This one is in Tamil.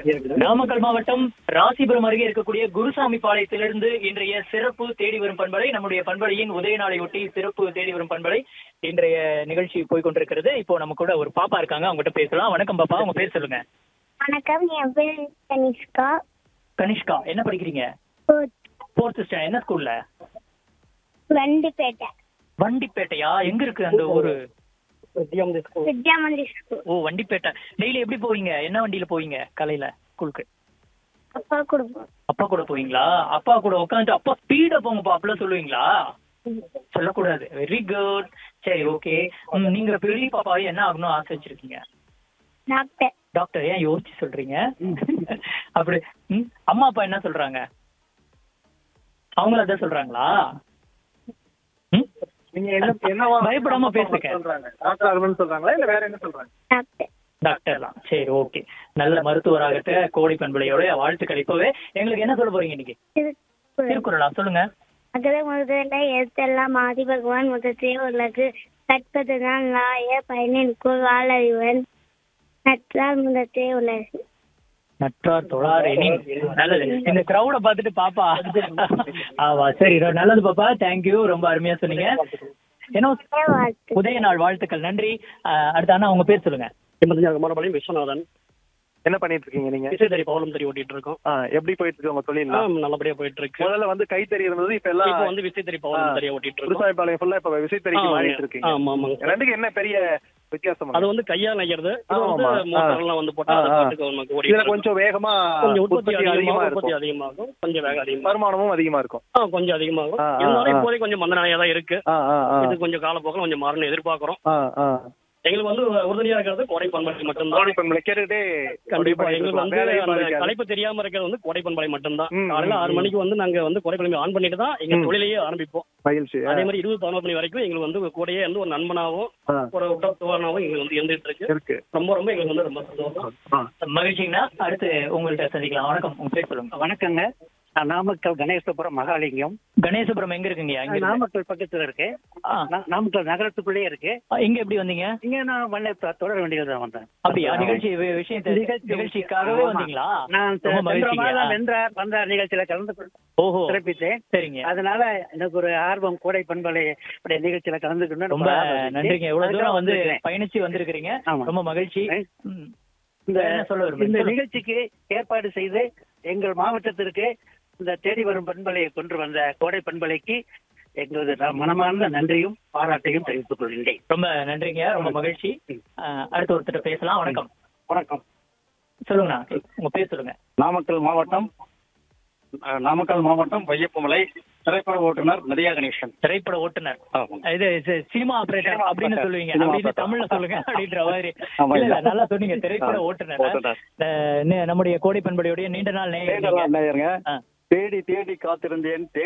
நாமக்கல் மாவட்டம் ராசிபுரம் அருகே இருக்கக்கூடிய குருசாமி பாளையத்திலிருந்து இன்றைய சிறப்பு தேடி வரும் பண்பலை நம்முடைய பண்பலையின் உதய நாளையொட்டி சிறப்பு தேடி வரும் பண்பலை இன்றைய நிகழ்ச்சி போய் கொண்டிருக்கிறது இப்போ நம்ம கூட ஒரு பாப்பா இருக்காங்க அவங்ககிட்ட பேசலாம் வணக்கம் பாப்பா உங்க பேர் சொல்லுங்க வணக்கம் என் பேர் கனிஷ்கா கனிஷ்கா என்ன படிக்கிறீங்க ஃபோர்த் ஸ்டாண்டர்ட் என்ன ஸ்கூல்ல வண்டிப்பேட்டை வண்டிப்பேட்டையா எங்க இருக்கு அந்த ஊரு வித்யாமந்தி ஸ்கூல் ஓ வண்டிப்பேட்டை டெய்லி எப்படி போவீங்க என்ன வண்டியில போவீங்க காலையில ஸ்கூலுக்கு அப்பா குடும்பம் அப்பா கூட போவீங்களா அப்பா கூட உட்காந்துட்டு அப்பா ஸ்பீடா போங்கப்பா அப்படிலாம் சொல்லுவீங்களா சொல்லக்கூடாது வெரி குட் சரி ஓகே நீங்க பெரிய பாப்பாவை என்ன ஆகணும் ஆசை வச்சிருக்கீங்க டாக்டர் டாக்டர் ஏன் யோசிச்சு சொல்றீங்க அப்படி ம், அம்மா அப்பா என்ன சொல்றாங்க அவங்களும் அதான் சொல்றாங்களா ம்? நீங்க என்ன என்னவா பயப்படாம பேசுங்க. சொல்றாங்க டாக்டர் ஆகணும்னு சொல்றாங்களா இல்ல வேற என்ன சொல்றாங்க டாக்டர் டாக்டர்லாம் சரி ஓகே நல்ல மருத்துவராகட்ட கோடி பண்பலையோட வாழ்த்துக்கள் இப்பவே எங்களுக்கு என்ன சொல்ல போறீங்க இன்னைக்கு திருக்குறள் திருக்குறளா சொல்லுங்க அகல முதல்ல எழுத்தெல்லாம் ஆதி பகவான் முதற்றே உள்ளது கற்பதுதான் நாய பயனிற்குள் வாழறிவன் நற்றால் முதற்றே உள்ளது நற்றார் தொழார் எனின் நல்லது இந்த கிரௌட பார்த்துட்டு பாப்பா ஆமா சரி ரொ- நல்லது பாப்பா தேங்க்யூ ரொம்ப அருமையா சொன்னீங்க என்ன வாழ்த்து உதய நாள் வாழ்த்துக்கள் நன்றி அஹ், அடுத்த அண்ணா உங்க பேர் சொல்லுங்க மறுபடியும் விஸ்வநாதன் என்ன பண்ணிட்டு இருக்கீங்க நீங்க விசைத்தறி பவளம் தறி ஓட்டிட்டு இருக்கோம் ஆ, எப்படி போயிட்டு இருக்கு உங்க தொழில் ஆ, நல்லபடியா போயிட்டு இருக்கு முதல்ல வந்து கைத்தறி இருந்தது இப்ப எல்லாம் இப்போ வந்து விசைத்தறி பவளம் தறியை ஓட்டிட்டு இருக்கோம் விவசாயப்பாளையம் ஃபுல்லா இப்ப விசைத்தறிக்கு ஆ, மாறிட்டு இருக்கீங்க ஆமா ஆமாங்க ரெண்டுக்கு என்ன பெரிய வித்தியாசம் அது வந்து கையால் நெய்யறது இது ஆமா, வந்து ஆமா. மோட்டார் எல்லாம் வந்து போட்டா ஆ, அது ஆ. பாட்டுக்கு நமக்கு ஓடிட்டு இதுல இருக்கும். கொஞ்சம் வேகமா கொஞ்சம் உற்பத்தி அதிகமா அதிகமா உற்பத்தி இருக்கும் அதிகமாகும் கொஞ்சம் வேகம் அதிகமாகும் வருமானமும் அதிகமா இருக்கும் ஆ, கொஞ்சம் அதிகமாகும் ஆ, ஆ, இருந்தாலும் ஆ. இப்போதைக்கு கொஞ்சம் மந்த நிலையா தான் இருக்கு ஆ, ஆ, ஆ. இது கொஞ்சம் காலப்போக்கில் கொஞ்சம் மாறணும் எதிர்பார்க்கிறோம் ஆ, ஆ. எங்களுக்கு வந்து உறுதுணையா இருக்கிறது கோடை பண்பலை மட்டும்தான் தோழி இப்ப நம்மள கேட்டுக்கிட்டே கண்டிப்பா அப்படி எங்களுக்கு வந்து வேலையும் அந்த இருக்காது. கலைப்பு தெரியாம இருக்கிறது வந்து கோடை பண்பலை மட்டும்தான் ம், காலையில ம், ஆறு ம். மணிக்கு வந்து நாங்க வந்து கோடை பண்பலை ஆன் பண்ணிட்டு தான் எங்க ம். தொழிலையே ஆரம்பிப்போம் மகிழ்ச்சி ஆ, அதே மாதிரி இருபது பதினோரு மணி வரைக்கும் எங்களுக்கு வந்து கூடயே வந்து ஒரு நண்பனாவும் ஆ. ஒரு உடற்துவானாவும் எங்களுக்கு வந்து இருந்துட்டு இருக்கு இருக்கு ரொம்ப ரொம்ப எங்களுக்கு வந்து ரொம்ப சந்தோஷம் ஆ. மகிழ்ச்சிங்கண்ணா அடுத்து உங்கள்ட்ட சந்திக்கலாம் வணக்கம் உங்க பேர் சொல்லுங்க வணக்கங்க நான் நாமக்கல் கணேசபுரம் மகாலிங்கம் கணேசபுரம் எங்க இருக்குங்க இங்க இருக்கு. நாமக்கல் பக்கத்துல இருக்கு ஆ, நா- நாமக்கல் நகரத்துக்குள்ளேயே இருக்கு ஆ, இங்க எப்படி வந்தீங்க இங்க நான் வண்ண தொடர வேண்டியது தான் வந்தேன் அப்படியா நிகழ்ச்சி வி- விஷயத்தை நிகழ்ச்சி- நிகழ்ச்சிக்காகவே ஆமா. வந்தீங்களா நான் செ- ரொம்ப சென்ற மகிழ்ச்சிங்க மாதம் வென்றார் வந்தார் நிகழ்ச்சியில கலந்து கொண்டு ஓஹோ சிறப்பித்தேன் சரிங்க அதனால எனக்கு ஒரு ஆர்வம் கோடை பண்பலை இப்படி நிகழ்ச்சியில கலந்துக்கணும் ரொம்ப நன்றிங்க இவ்வளவு தூரம் வந்து பயணிச்சு வந்திருக்கிறீங்க ஆமா. ரொம்ப மகிழ்ச்சி ஆ. ம். இந்த என்ன சொல்ல விரும்புறீங்க? இந்த சொல்லுங்க. நிகழ்ச்சிக்கு ஏற்பாடு செய்து எங்கள் மாவட்டத்திற்கு இந்த தேடி வரும் பண்பலையை கொண்டு வந்த கோடை பண்பலைக்கு எங்களது நான் மனமார்ந்த நன்றியும் பாராட்டையும் தெரிவித்துக் கொள்கின்றேன் ரொம்ப நன்றிங்க ரொம்ப மகிழ்ச்சி ஆ, அடுத்து ஒருத்தர் பேசலாம் வணக்கம் வணக்கம் சொல்லுங்கண்ணா உங்க பேர் சொல்லுங்க நாமக்கல் மாவட்டம் அஹ், நாமக்கல் மாவட்டம் பையப்பமலை திரைப்பட ஓட்டுநர் நதியா கணேசன் திரைப்பட ஓட்டுநர் ஆமாம். இது சி- சினிமா ஆபரேட்டர் சினிமா அப்படின்னு operator. சொல்லுவீங்க சினிமா அப்படின்னு operator. தமிழ்ல சொல்லுங்க அப்படின்ற மாதிரி ஆமா, இல்ல, இல்ல, இல்ல. நல்லா சொன்னீங்க திரைப்பட ஆ, ஓட்டுநர் ஓட்டுநர். அஹ், நி- நம்முடைய கோடை பண்பலையுடைய நீண்ட நாள் நேயர் நீங்க. நேயருங்க ஆ. தேடி தேடி காத்திருந்தேன்